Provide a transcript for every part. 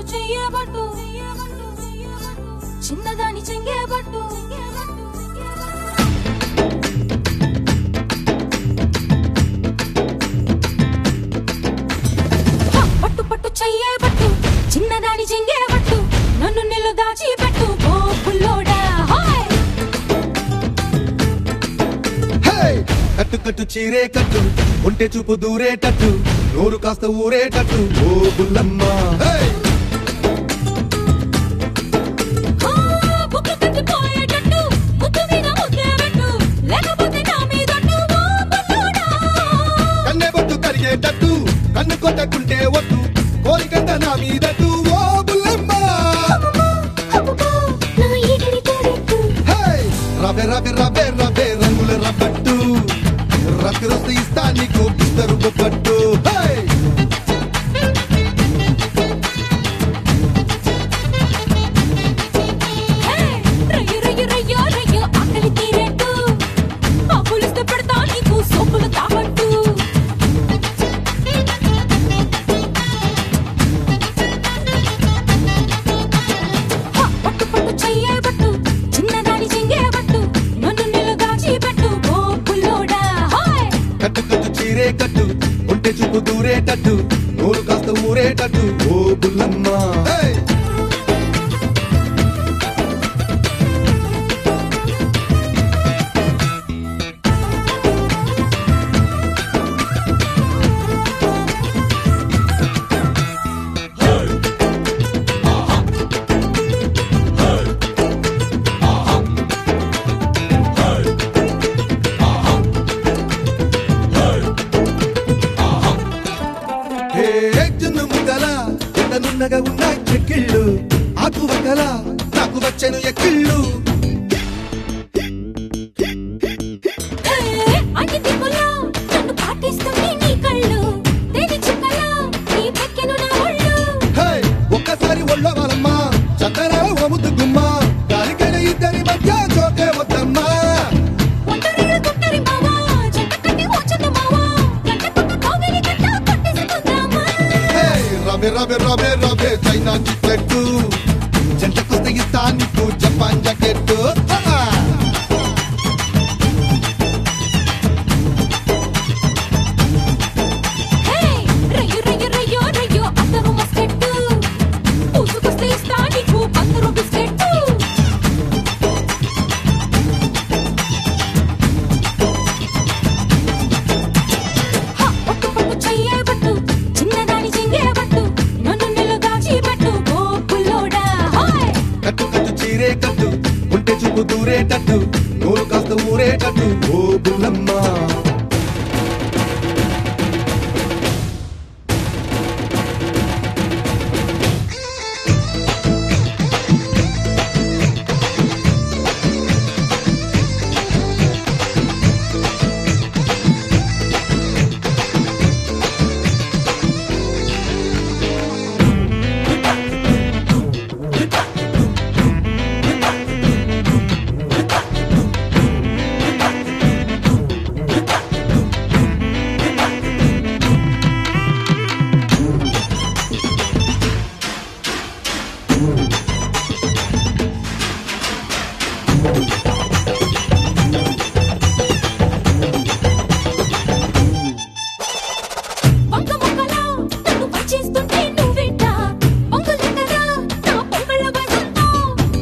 చెయ్యబట్టు చిన్నదాని చెంగేబట్టు హ, పట్టు పట్టు చెయ్యబట్టు చిన్నదాని చెంగేబట్టు నన్ను నిలు దాచి పెట్టు ఓ పుల్లోడా హాయ్ హే! కట్టు కట్టు చీరే కట్టు ఒంటె చూపు దూరేటట్టు నోరు కాస్త ఊరేటట్టు ఓ బుల్లమ్మ హే! ఆ, బుక్కు కట్టిపోయేటట్టు, ముద్దు మీద ముద్దే పెట్టు, లేకపోతే నా మీదొట్టు, ఓ బుల్లోడా. కన్నె బొట్టు కరిగేటట్టు కన్ను కొట్టకుంటే వద్దు కోరికంత నా మీదట్టు ఓ బుల్లమ్మ అమ్మమ్మా, అమ్మమ్మా, నా ఈగిరి తోడెట్టు. హే! రవె రవె రవె రవె రంగుల రబ్బట్టు రక్తి రస్తు ఇస్తా నీకు ఇద్దరు బొబ్బట్టు హే! హే, రయ్యు, రయ్యు, రయ్యో, రయ్యో, ఆకలి తీరేట్టు. ఆ పులిస్తే పెడతా నీకు సోపులు తాగట్టు. హ, పట్టు పట్టు చెయ్యేబట్టు, చిన్నదాని చెంగేబట్టు, నన్ను నిలుగాచి పెట్టు, ఓ పుల్లోడా, హాయ్ కట్టు కట్టు చీరే కట్టు ఒంటె చూపు దూరేటట్టు నోరు కాస్త ఊరేటట్టు ఓ బుల్లమ్మ హే! హే జున్ను ముద్దల ఎండనున్నగా ఉన్నాయి చెక్కిళ్ళు ఆకు వక్కల నాకు వచ్చెను ఎక్కిళ్ళు ఏ, అన్ని దిక్కులా నన్ను పాటిస్తుంది నీ కళ్ళు. తేనె చుక్కలా నీ పెక్కెను నా ఒళ్ళు. హే ఒక్కసారి ఒళ్ళో వాళ్ళమ్మ చందన ఒముద్దు గుమ్మ దానికైనా ఇద్దరి మధ్య చోకే వద్దమ్మా ఒంటరిగా గుంటరి మావా, జంట కట్టి వచ్చుంది మావా. గంట కొట్ట కౌగిలి గంట కొట్టేసుకుందామా. హే రవే రవే రవే రవే చైనా చిక్కెట్టు జంటకొస్తే ఇస్తా నీకు జపాన్ జాకెట్టు హా! హే, రయ్యు, రయ్యు, రయ్యో, రయ్యో, అత్తరు మస్కెట్టు. పూసుకొస్తే ఇస్తా నీకు పత్తరు బిస్కెట్టు. హ, పట్టు పట్టు చెయ్యేబట్టు, చిన్నదాని చెంగేబట్టు, నన్ను నిలుగాచి పెట్టు, ఓ పుల్లోడా, హాయ్ కట్టు కట్టు చీరే కట్టు ఒంటె చూపు దూరేటట్టు నోరు కాస్త ఊరేటట్టు ఓ బుల్లమ్మ వంక మొక్కలా నన్ను పచ్చేస్తుంటే నువ్వెంట పొంగులెక్కరా నా పొంగళ్ళ వసంతం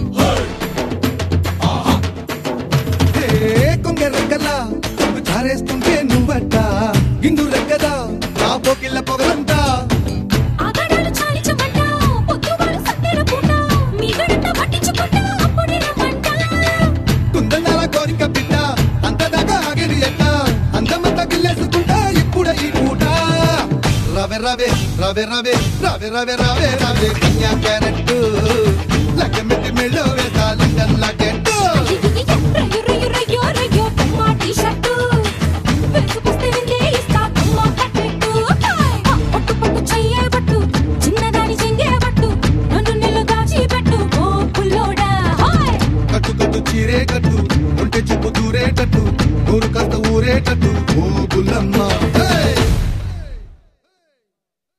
హే కొంగ రెక్కల కొంగు జారేస్తుంటే నువ్వట గిండు రెక్కద నా పోకిళ్ళ పొగలంట ఆగడాలు చాలించమంట పొద్దువారు సత్తెర పూట మీ గడంట పట్టించుకుంటా అప్పుడే రమ్మంట కుందనాల కోరిక బిడ్డ అంతదాకా ఆగిరి ఎట్ట అందమంతా గిల్లేసుకుంటా ఇప్పుడే ఈ పూట రవె రవె రవె రవె రవె రవె రవె రవె కన్యా క్యారెట్ లగ్గమెట్టి మెళ్ళో వేసా లండన్ లాకెట్టు రయ్యు రయ్యు రయ్యో రయ్యో బొమ్మ టీ-షర్టు వేసుకొస్తే విందే ఇస్తా బొమ్మ కట్టెట్టు హాయ్! ఆ, పట్టు పట్టు చెయ్యేబట్టు చిన్నదాని చెంగేబట్టు నన్ను నిలుగాచి పెట్టు ఓ పుల్లోడా హాయ్ కట్టు కట్టు చీరే కట్టు ఒంటె చూపు దూరేటట్టు నూరు కాస్త ఊరేటట్టు